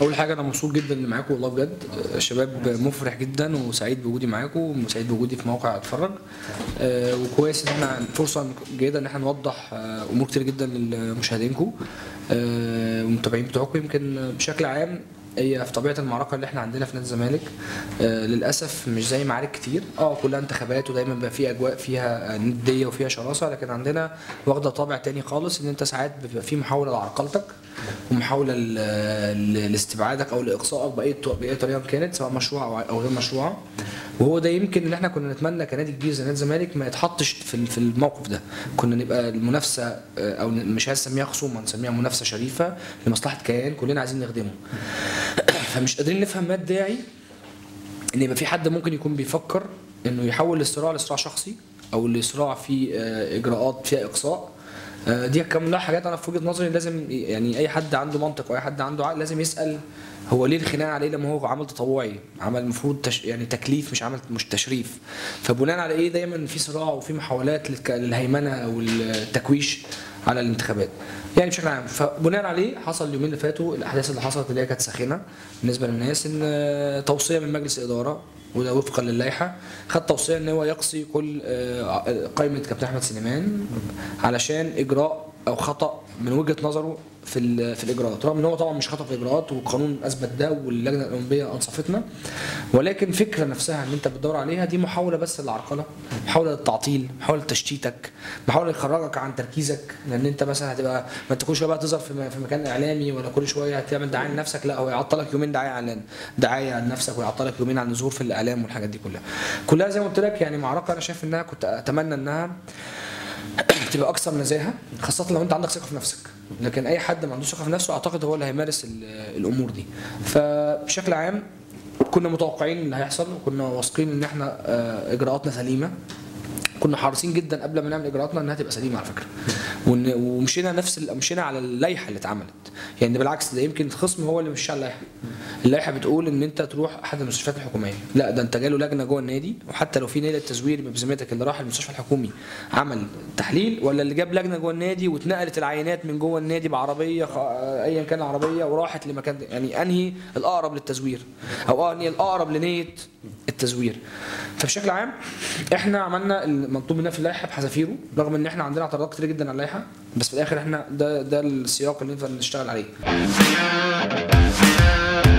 اول حاجه انا مبسوط جدا اني معاكم والله بجد آه، شباب مفرح جدا وسعيد بوجودي معاكم وسعيد بوجودي في موقع اتفرج آه، وكويس ان احنا فرصه جيده ان احنا نوضح آه، امور كتير جدا لمشاهدينكم آه، والمتابعين بتوعكم يمكن بشكل عام هي في طبيعه المعركه اللي احنا عندنا في نادي الزمالك آه، للاسف مش زي معارك كتير اه كلها انتخابات ودايما بيبقى في اجواء فيها آه، نديه وفيها شراسه لكن عندنا واخده طابع تاني خالص ان انت ساعات بيبقى في محاوله لعرقلتك ومحاوله ل- ل- لاستبعادك او لاقصائك باي ط- باي طريقه كانت سواء مشروعه او او غير مشروعه وهو ده يمكن اللي احنا كنا نتمنى كنادي كبير زي نادي الزمالك ما يتحطش في ال- في الموقف ده كنا نبقى المنافسه آه، او ن- مش عايز نسميها خصومه نسميها منافسه شريفه لمصلحه كيان كلنا عايزين نخدمه فمش قادرين نفهم ما الداعي ان يبقى في حد ممكن يكون بيفكر انه يحول الصراع لصراع شخصي او لصراع فيه آه، اجراءات فيها اقصاء آه، دي كلها حاجات انا في وجهه نظري لازم يعني اي حد عنده منطق واي حد عنده عقل لازم يسال هو ليه الخناقه عليه لما هو عمل تطوعي عمل المفروض تش يعني تكليف مش عمل مش تشريف فبناء على ايه دايما في صراع وفي محاولات للك- للهيمنه او التكويش على الانتخابات يعني بشكل عام فبناء عليه حصل اليومين اللي فاتوا الاحداث اللي حصلت اللي هي كانت ساخنه بالنسبه للناس ان آه، توصيه من مجلس الاداره وده وفقا للائحه خد توصيه ان هو يقصي كل آه، قائمه كابتن احمد سليمان علشان اجراء او خطا من وجهه نظره في ال- في الاجراءات رغم ان هو طبعا مش خطا في الاجراءات والقانون اثبت ده واللجنه الاولمبيه انصفتنا ولكن فكره نفسها ان انت بتدور عليها دي محاوله بس للعرقله محاوله للتعطيل محاوله لتشتيتك محاوله يخرجك عن تركيزك لان انت مثلا هتبقى ما انت كل شويه بقى تظهر في م- في مكان اعلامي ولا كل شويه هتعمل دعايه لنفسك لا هو يعطلك يومين دعايه عن دعايه عن نفسك ويعطلك يومين عن الظهور في الاعلام والحاجات دي كلها كلها زي ما قلت لك يعني معركه انا شايف انها كنت اتمنى انها تبقى اكثر نزاهه خاصه لو انت عندك ثقه في نفسك لكن اي حد ما عندوش ثقه في نفسه اعتقد هو اللي هيمارس ال- الامور دي فبشكل عام كنا متوقعين اللي هيحصل وكنا واثقين ان احنا آه، اجراءاتنا سليمه كنا حريصين جدا قبل ما نعمل اجراءاتنا انها تبقى سليمه على فكره ون- ومشينا نفس ال- مشينا على اللائحه اللي اتعملت يعني بالعكس ده يمكن الخصم هو اللي مش على اللائحه اللائحه بتقول ان انت تروح احد المستشفيات الحكوميه لا ده انت جاله لجنه جوه النادي وحتى لو في نادي التزوير يبقى بذمتك اللي راح المستشفى الحكومي عمل تحليل ولا اللي جاب لجنه جوه النادي واتنقلت العينات من جوه النادي بعربيه خ... ايا كان العربيه وراحت لمكان يعني انهي الاقرب للتزوير او انهي الاقرب لنيه التزوير فبشكل عام احنا عملنا المطلوب مننا في اللائحه بحذافيره رغم ان احنا عندنا اعتراضات كتير جدا على اللائحه بس في الاخر احنا ده ده السياق اللي نقدر نشتغل عليه